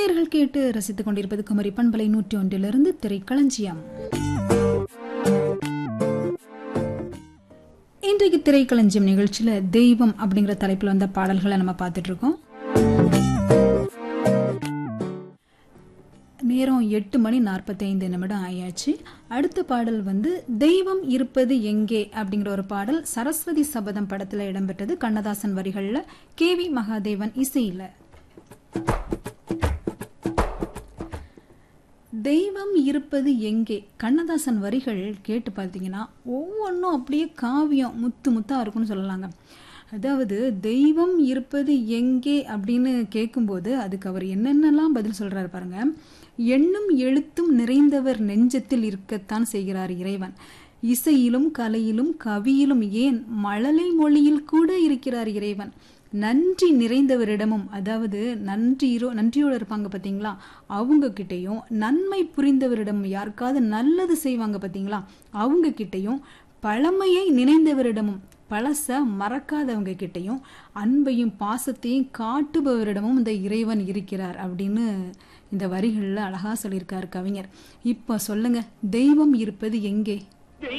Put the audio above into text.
நேயர்கள் கேட்டு ரசித்துக் கொண்டிருப்பது குமரி பண்பலை நூற்றி ஒன்றிலிருந்து திரைக்களஞ்சியம் இன்றைக்கு திரைக்களஞ்சியம் நிகழ்ச்சியில தெய்வம் அப்படிங்கிற தலைப்பில் வந்த பாடல்களை நம்ம பார்த்துட்டு இருக்கோம் நேரம் எட்டு மணி நாற்பத்தைந்து நிமிடம் ஆயாச்சு அடுத்த பாடல் வந்து தெய்வம் இருப்பது எங்கே அப்படிங்கிற ஒரு பாடல் சரஸ்வதி சபதம் படத்தில் இடம்பெற்றது கண்ணதாசன் வரிகளில் கே வி மகாதேவன் இசையில் தெய்வம் இருப்பது எங்கே கண்ணதாசன் வரிகள் கேட்டு பார்த்தீங்கன்னா ஒவ்வொன்றும் அப்படியே காவியம் முத்து முத்தா இருக்கும்னு சொல்லலாங்க அதாவது தெய்வம் இருப்பது எங்கே அப்படின்னு கேட்கும்போது அதுக்கு அவர் என்னென்னலாம் பதில் சொல்றாரு பாருங்க எண்ணும் எழுத்தும் நிறைந்தவர் நெஞ்சத்தில் இருக்கத்தான் செய்கிறார் இறைவன் இசையிலும் கலையிலும் கவியிலும் ஏன் மழலை மொழியில் கூட இருக்கிறார் இறைவன் நன்றி நிறைந்தவரிடமும் அதாவது நன்றியோ நன்றியோடு இருப்பாங்க பார்த்தீங்களா அவங்க கிட்டேயும் நன்மை புரிந்தவரிடமும் யாருக்காவது நல்லது செய்வாங்க பார்த்தீங்களா அவங்க கிட்டேயும் பழமையை நினைந்தவரிடமும் பழச மறக்காதவங்க கிட்டேயும் அன்பையும் பாசத்தையும் காட்டுபவரிடமும் இந்த இறைவன் இருக்கிறார் அப்படின்னு இந்த வரிகளில் அழகா சொல்லியிருக்காரு கவிஞர் இப்போ சொல்லுங்க தெய்வம் இருப்பது எங்கே